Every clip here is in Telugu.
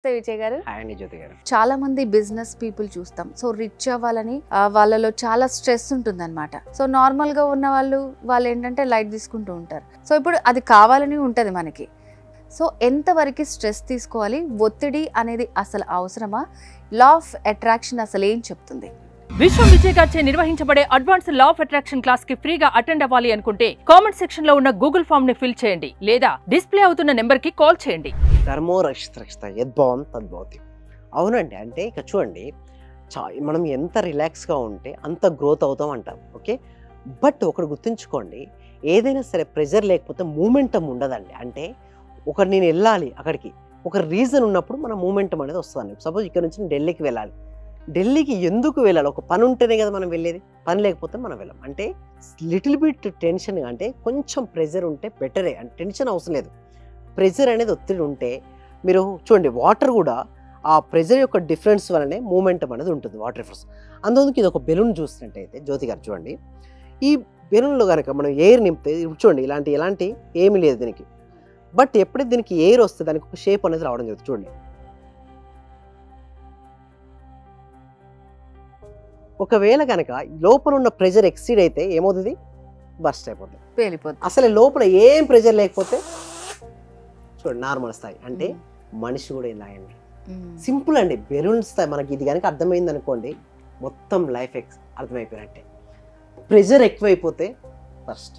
నమస్తే విజయ్ గారు హాయ్ అండి జ్యోతి గారు చాలా మంది బిజినెస్ పీపుల్ చూస్తాం సో రిచ్ అవ్వాలని ఆ, వాళ్ళలో చాలా స్ట్రెస్ ఉంటుందన్నమాట సో నార్మల్ గా ఉన్న వాళ్ళు వాళ్ళు ఏంటంటే లైట్ తీసుకుంటూ ఉంటారు సో ఇప్పుడు అది కావాలని ఉంటది మనకి సో ఎంతవరకు స్ట్రెస్ తీసుకోవాలి ఒత్తిడి అనేది అసలు అవసరమా లా ఆఫ్ అట్రాక్షన్ అసలు ఏం చెప్తుంది విశ్వం విజయ్ గారిచే నిర్వహించబడే advance law of attraction class కి ఫ్రీగా అటెండ్ అవ్వాలి అనుకుంటే కామెంట్ సెక్షన్ లో ఉన్న గూగుల్ ఫామ్ ని ఫిల్ చేయండి లేదా డిస్ప్లే అవుతున్న నెంబర్ కి కాల్ చేయండి ధర్మో రక్షిత రక్షిత యద్భావం తద్భవతి అవునండి అంటే ఇక చూడండి చా మనం ఎంత రిలాక్స్గా ఉంటే అంత గ్రోత్ అవుతాం అంటాం ఓకే బట్ ఒకటి గుర్తుంచుకోండి ఏదైనా సరే ప్రెజర్ లేకపోతే మూమెంటం ఉండదండి అంటే ఒక నేను వెళ్ళాలి అక్కడికి ఒక రీజన్ ఉన్నప్పుడు మన మూమెంటం అనేది వస్తుంది సపోజ్ ఇక్కడ నుంచి నేను ఢిల్లీకి వెళ్ళాలి ఢిల్లీకి ఎందుకు వెళ్ళాలి ఒక పని ఉంటేనే కదా మనం వెళ్ళేది పని లేకపోతే మనం వెళ్ళాం అంటే లిటిల్ బిట్ టెన్షన్ అంటే కొంచెం ప్రెజర్ ఉంటే బెటరే అంటే టెన్షన్ అవసరం లేదు ప్రెజర్ అనేది ఒత్తిడి ఉంటే మీరు చూడండి వాటర్ కూడా ఆ ప్రెజర్ యొక్క డిఫరెన్స్ వల్లనే మూమెంటం అనేది ఉంటుంది వాటర్ ఫోర్స్ అందుకు ఇది ఒక బెలూన్ చూసినట్టయితే జ్యోతి గారు చూడండి ఈ బెలూన్లో కనుక మనం ఎయిర్ నింపితే ఇప్పుడు చూడండి ఇలాంటి ఎలాంటి ఏమీ లేదు దీనికి బట్ ఎప్పుడైతే దీనికి ఎయిర్ వస్తే దానికి ఒక షేప్ అనేది రావడం జరుగుతుంది చూడండి ఒకవేళ కనుక లోపల ఉన్న ప్రెజర్ ఎక్సీడ్ అయితే ఏమవుతుంది బస్ట్ అయిపోతుంది పేలిపోతుంది అసలు లోపల ఏం ప్రెజర్ లేకపోతే చూడండి నార్మల్ స్థాయి అంటే మనిషి కూడా ఇలాగండి మ్మ్. సింపుల్ అండి బెలూన్ స్థాయి మనకి ఇది కనుక అర్థమైంది అనుకోండి మొత్తం లైఫ్ ఎక్స్ అర్థమైపోయినట్టే ప్రెజర్ ఎక్కువైపోతే ఫస్ట్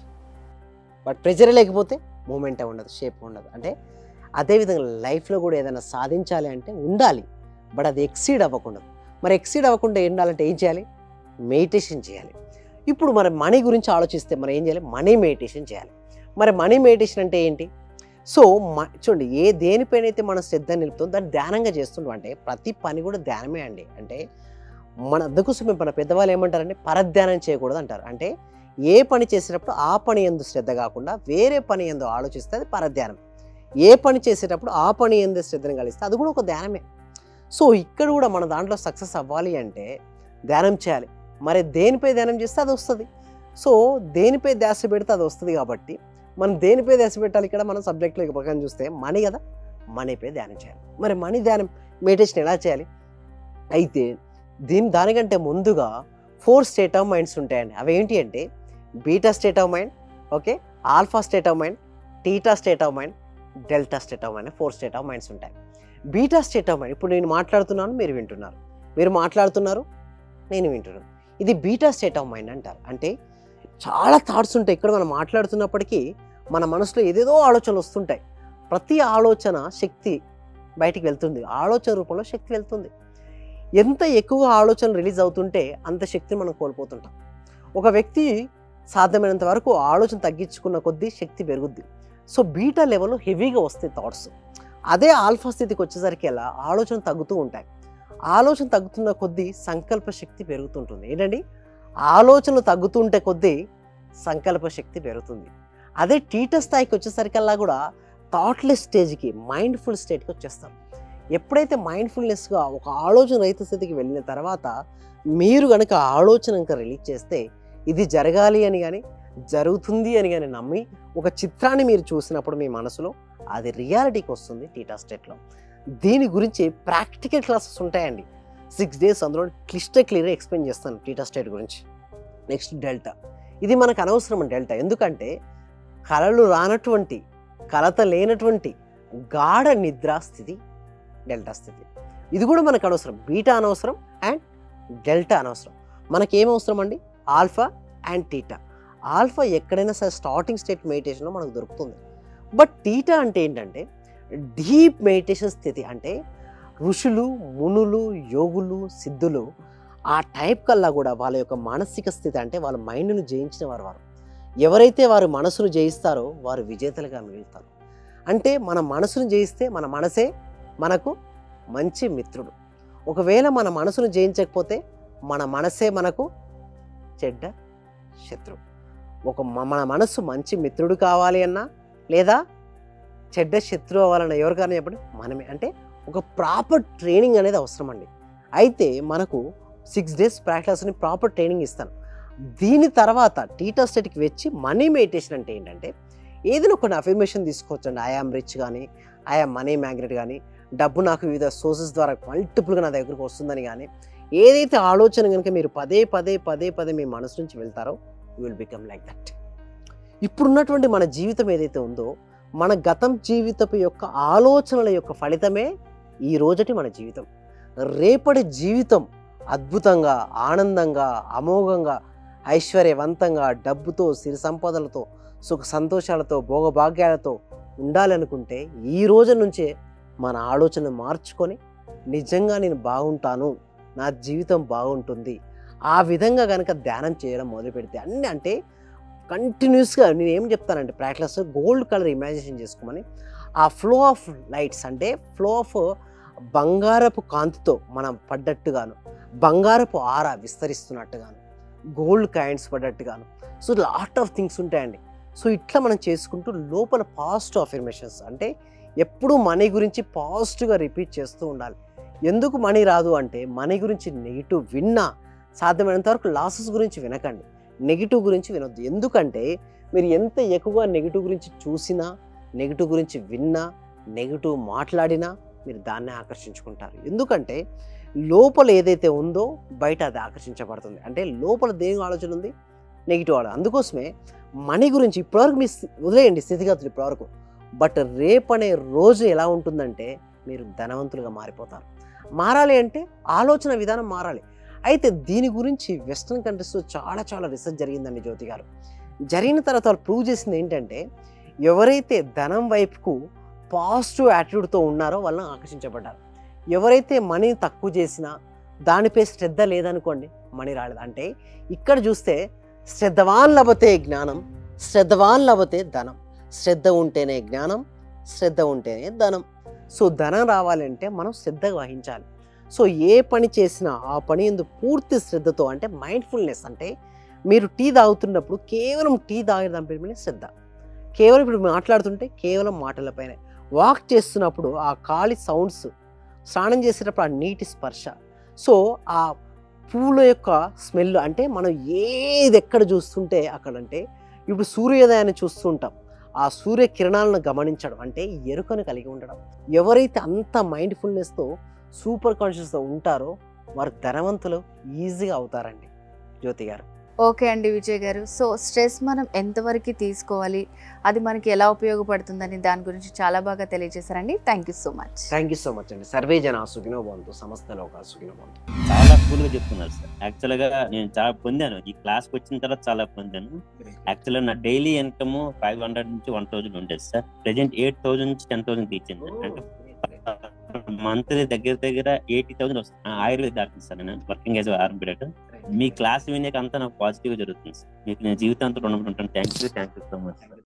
బట్ ప్రెజర్ లేకపోతే మూమెంట్ ఉండదు షేప్ ఉండదు అంటే అదేవిధంగా లైఫ్లో కూడా ఏదైనా సాధించాలి అంటే ఉండాలి బట్ అది ఎక్సీడ్ అవ్వకూడదు మరి ఎక్సీడ్ అవ్వకుండా ఉండాలంటే ఏం చేయాలి మెడిటేషన్ చేయాలి ఇప్పుడు మరి మనీ గురించి ఆలోచిస్తే మనం ఏం చేయాలి మనీ మెడిటేషన్ చేయాలి మరి మనీ మెడిటేషన్ అంటే ఏంటి సో మ- చూడండి ఏ దేనిపైన అయితే మనం శ్రద్ధ నిలుపుతుందో దాన్ని ధ్యానంగా చేస్తుంటాం అంటే ప్రతి పని కూడా ధ్యానమే అండి అంటే మన అందుకోసమే మన పెద్దవాళ్ళు ఏమంటారంటే పరధ్యానం చేయకూడదు అంటారు అంటే ఏ పని చేసేటప్పుడు ఆ పని ఎందు శ్రద్ధ కాకుండా వేరే పని ఎందు ఆలోచిస్తే అది పరధ్యానం ఏ పని చేసేటప్పుడు ఆ పని ఎందు శ్రద్ధను కలిస్తే అది కూడా ఒక ధ్యానమే సో ఇక్కడ కూడా మన దాంట్లో సక్సెస్ అవ్వాలి అంటే ధ్యానం చేయాలి మరి దేనిపై ధ్యానం చేస్తే అది వస్తుంది సో దేనిపై ధ్యాస పెడితే అది వస్తుంది కాబట్టి మనం దేనిపై ధ్యాస పెట్టాలి ఇక్కడ మనం సబ్జెక్ట్లో ప్రకారం చూస్తే మనీ కదా మనీపై ధ్యానం చేయాలి మరి మనీ ధ్యానం మెడిటేషన్ ఎలా చేయాలి అయితే దీని దానికంటే ముందుగా ఫోర్ స్టేట్ ఆఫ్ మైండ్స్ ఉంటాయండి అవి ఏంటి అంటే beta state of mind okay alpha state of mind theta state of mind delta state of mind four state of minds ఉంటాయి బీటా స్టేట్ ఆఫ్ మైండ్ ఇప్పుడు నేను మాట్లాడుతున్నాను మీరు వింటున్నారు మీరు మాట్లాడుతున్నారు నేను వింటున్నాను ఇది బీటా స్టేట్ ఆఫ్ మైండ్ అంటారు అంటే చాలా థాట్స్ ఉంటాయి ఇక్కడ మనం మాట్లాడుతున్నప్పటికీ మన మనసులో ఏదేదో ఆలోచనలు వస్తుంటాయి ప్రతి ఆలోచన శక్తి బయటికి వెళ్తుంది ఆలోచన రూపంలో శక్తి వెళ్తుంది ఎంత ఎక్కువ ఆలోచన రిలీజ్ అవుతుంటే అంత శక్తిని మనం కోల్పోతుంటాం ఒక వ్యక్తి సాధ్యమైనంత వరకు ఆలోచన తగ్గించుకున్న కొద్దీ శక్తి పెరుగుద్ది సో బీటా లెవెల్లో హెవీగా వస్తాయి థాట్స్ అదే ఆల్ఫా స్థితికి వచ్చేసరికి ఎలా ఆలోచన తగ్గుతూ ఉంటాయి ఆలోచన తగ్గుతున్న కొద్దీ సంకల్ప శక్తి పెరుగుతుంటుంది ఏంటండి ఆలోచనలు తగ్గుతుంటే కొద్దీ సంకల్ప శక్తి పెరుగుతుంది అదే టీట స్థాయికి వచ్చేసరికల్లా కూడా థాట్లెస్ స్టేజ్కి మైండ్ఫుల్ స్టేట్కి వచ్చేస్తారు ఎప్పుడైతే మైండ్ఫుల్నెస్గా ఒక ఆలోచన రహిత స్థితికి వెళ్ళిన తర్వాత మీరు కనుక ఆలోచన ఇంకా రిలీజ్ చేస్తే ఇది జరగాలి అని కానీ జరుగుతుంది అని కానీ నమ్మి ఒక చిత్రాన్ని మీరు చూసినప్పుడు మీ మనసులో అది రియాలిటీకి వస్తుంది టీటా స్టేట్లో దీని గురించి ప్రాక్టికల్ క్లాసెస్ ఉంటాయండి సిక్స్ డేస్ అందులో క్లిష్ట క్లియర్గా ఎక్స్ప్లెయిన్ చేస్తాను టీటా స్టేట్ గురించి నెక్స్ట్ డెల్టా ఇది మనకు అనవసరం డెల్టా ఎందుకంటే కలలు రానటువంటి కలత లేనటువంటి గాఢ నిద్రా స్థితి డెల్టా స్థితి ఇది కూడా మనకు అనవసరం బీటా అనవసరం అండ్ డెల్టా అనవసరం మనకి ఏం అవసరం అండి ఆల్ఫా అండ్ టీటా ఆల్ఫా ఎక్కడైనా సరే స్టార్టింగ్ స్టేట్ మెడిటేషన్లో మనకు దొరుకుతుంది బట్ టీటా అంటే ఏంటంటే డీప్ మెడిటేషన్ స్థితి అంటే ఋషులు మునులు యోగులు సిద్ధులు ఆ టైప్ కల్లా కూడా వాళ్ళ యొక్క మానసిక స్థితి అంటే వాళ్ళ మైండ్ను జయించిన వారు వారు ఎవరైతే వారు మనసును జయిస్తారో వారు విజేతలుగా మిగులుతారు అంటే మన మనసును జయిస్తే మన మనసే మనకు మంచి మిత్రుడు ఒకవేళ మన మనసును జయించకపోతే మన మనసే మనకు చెడ్డ శత్రువు ఒక మ- మన మనసు మంచి మిత్రుడు కావాలి అన్నా లేదా చెడ్డ శత్రువు అవ్వాలన్నా ఎవరికైనా చెప్పండి మనమే అంటే ఒక ప్రాపర్ ట్రైనింగ్ అనేది అవసరం అండి అయితే మనకు సిక్స్ డేస్ ప్రాక్టీస్ని ప్రాపర్ ట్రైనింగ్ ఇస్తాను దీని తర్వాత టీటా స్టేట్కి వచ్చి మనీ మెడిటేషన్ అంటే ఏంటంటే ఏదైనా కొన్ని అఫర్మేషన్ తీసుకోవచ్చండి ఐఆమ్ రిచ్ కానీ ఐఆమ్ మనీ మ్యాగ్నెట్ కానీ డబ్బు నాకు వివిధ సోర్సెస్ ద్వారా మల్టిపుల్గా నా దగ్గరకు వస్తుందని కానీ ఏదైతే ఆలోచన కనుక మీరు పదే పదే పదే పదే మీ మనసు నుంచి వెళ్తారో you will become like that ఇప్పుడున్నటువంటి మన జీవితం ఏదైతే ఉందో మన గతం జీవితపు యొక్క ఆలోచనల యొక్క ఫలితమే ఈ రోజటి మన జీవితం రేపటి జీవితం అద్భుతంగా ఆనందంగా అమోఘంగా ఐశ్వర్యవంతంగా డబ్బుతో సిరి సంపదలతో సుఖ సంతోషాలతో భోగభాగ్యాలతో ఉండాలనుకుంటే ఈ రోజు నుంచే మన ఆలోచన మార్చుకొని నిజంగా నేను బాగుంటాను నా జీవితం బాగుంటుంది ఆ విధంగా కనుక ధ్యానం చేయడం మొదలు పెడితే అన్నీ అంటే కంటిన్యూస్గా నేను ఏం చెప్తానంటే ప్రాక్టీస్ గోల్డ్ కలర్ ఇమాజినేషన్ చేసుకోమని ఆ ఫ్లో ఆఫ్ లైట్స్ అంటే ఫ్లో ఆఫ్ బంగారపు కాంతితో మనం పడ్డట్టుగాను బంగారపు ఆర విస్తరిస్తున్నట్టుగాను గోల్డ్ కాయిన్స్ పడ్డట్టుగాను సో లాట్ ఆఫ్ థింగ్స్ ఉంటాయండి సో ఇట్లా మనం చేసుకుంటూ లోపల పాజిటివ్ అఫర్మేషన్స్ అంటే ఎప్పుడూ మనీ గురించి పాజిటివ్గా రిపీట్ చేస్తూ ఉండాలి ఎందుకు మనీ రాదు అంటే మనీ గురించి నెగిటివ్ విన్నా సాధ్యమైనంత వరకు లాసెస్ గురించి వినకండి నెగిటివ్ గురించి వినొద్దు ఎందుకంటే మీరు ఎంత ఎక్కువగా నెగిటివ్ గురించి చూసినా నెగిటివ్ గురించి విన్నా నెగిటివ్ మాట్లాడినా మీరు దాన్నే ఆకర్షించుకుంటారు ఎందుకంటే లోపల ఏదైతే ఉందో బయట అది ఆకర్షించబడుతుంది అంటే లోపల దేని ఆలోచన ఉంది నెగిటివ్ ఆలోచన అందుకోసమే మనీ గురించి ఇప్పటివరకు మీ స్థి- వదిలేయండి స్థితిగతులు ఇప్పటివరకు బట్ రేపు అనే రోజు ఎలా ఉంటుందంటే మీరు ధనవంతులుగా మారిపోతారు మారాలి అంటే ఆలోచన విధానం మారాలి అయితే దీని గురించి వెస్ట్రన్ కంట్రీస్లో చాలా చాలా రీసెర్చ్ జరిగిందండి జ్యోతి గారు జరిగిన తర్వాత వాళ్ళు ప్రూవ్ చేసింది ఏంటంటే ఎవరైతే ధనం వైపుకు పాజిటివ్ యాటిట్యూడ్తో ఉన్నారో వాళ్ళని ఆకర్షించబడ్డారు ఎవరైతే మనీ తక్కువ చేసినా దానిపై శ్రద్ధ లేదనుకోండి మనీ రాలేదు అంటే ఇక్కడ చూస్తే శ్రద్ధవాన్ లభతే జ్ఞానం శ్రద్ధవాన్ లభతే ధనం శ్రద్ధ ఉంటేనే జ్ఞానం శ్రద్ధ ఉంటేనే ధనం సో ధనం రావాలంటే మనం శ్రద్ధ వహించాలి సో ఏ పని చేసినా ఆ పని ఎందు పూర్తి శ్రద్ధతో అంటే మైండ్ఫుల్నెస్ అంటే మీరు టీ తాగుతున్నప్పుడు కేవలం టీ తాగడం మీద శ్రద్ధ కేవలం ఇప్పుడు మాట్లాడుతుంటే కేవలం మాటలపైనే వాక్ చేస్తున్నప్పుడు ఆ కాలి సౌండ్స్ స్నానం చేసేటప్పుడు ఆ నీటి స్పర్శ సో ఆ పూల యొక్క స్మెల్ అంటే మనం ఏది ఎక్కడ చూస్తుంటే అక్కడ అంటే ఇప్పుడు సూర్యోదయాన్ని చూస్తూ ఉంటాం ఆ సూర్య కిరణాలను గమనించడం అంటే ఎరుకను కలిగి ఉండడం ఎవరైతే అంత మైండ్ఫుల్నెస్తో సూపర్ కాన్షియస్తో ఉంటారో వారు ధనవంతులు ఈజీగా అవుతారండి జ్యోతి గారు ఓకే అండి విజయ్ గారు సో స్ట్రెస్ మనం ఎంతవరకు తీసుకోవాలి అది మనకి ఎలా ఉపయోగపడుతుందని దాని గురించి చాలా బాగా తెలియజేశారండి thank you so much thank you so much అండి సర్వే జన సుఖినో బంతు సమస్త లోక సుఖినో బంతు చాలా కూల్ గా చెప్తున్నారు సార్ యాక్చువల్ గా నేను చాలా పొందాను ఈ క్లాస్ కి వచ్చిన తర్వాత చాలా పొందాను యాక్చువల్ నా డైలీ ఇన్కమ్ ఫైవ్ హండ్రెడ్ నుంచి వన్ థౌసండ్ ఉండేది సార్ ప్రెసెంట్ ఎయిట్ థౌసండ్ నుంచి టెన్ థౌసండ్ తీసింది అంటే మంత్లీ దగ్గర దగ్గర ఎయిటీ థౌసండ్ వస్తుంది ఆయుర్వేద డాక్టర్ సార్ నేను వర్కింగ్ యాజ్ ఆర్మ్ పీరియడ్ మీ క్లాస్ వినేక అంతా నాకు పాజిటివ్ గా జరుగుతుంది సార్ మీకు నేను జీవితాంతం రుణపడి ఉంటాను thank you thank you so much